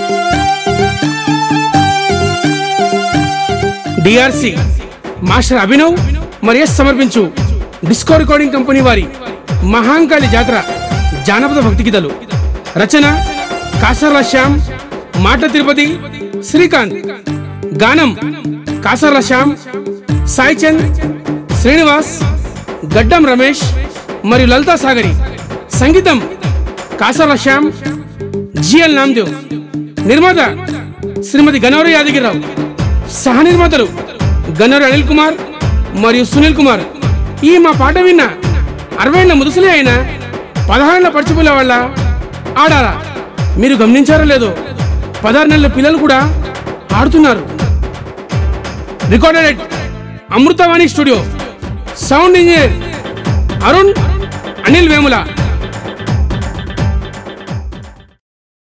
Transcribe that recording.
DRC master Abhinav మరియు సమర్పించు disco recording company వారి మహాంకాళి జాతర జానపద భక్తి గీతలు రచన కాసర్ల శ్యామ్ మాట తిరుపతి శ్రీకాంత్ గానం కాసర్ల శ్యామ్ సాయి చంద్ శ్రీనివాస్ గడ్డం రమేష్ మరియు లలితా సాగరి సంగీతం కాసర్ల శ్యామ్ జిఎల్ నామ్దేవ్ నిర్మాత శ్రీమతి గనవరి యాదగిరిరావు సహ నిర్మాతలు గన్నరు అనిల్ కుమార్ మరియు సునీల్ కుమార్ ఈ మా పాట విన్న అరవై ఏళ్ళ ముదుసలే అయినా పదహారేళ్ల పడుచుపిల్ల వల్ల ఆడారా మీరు గమనించారో లేదో పదహారు నెలల పిల్లలు కూడా ఆడుతున్నారు recorded Amruthavani studio sound engineer Arun Anil Vemula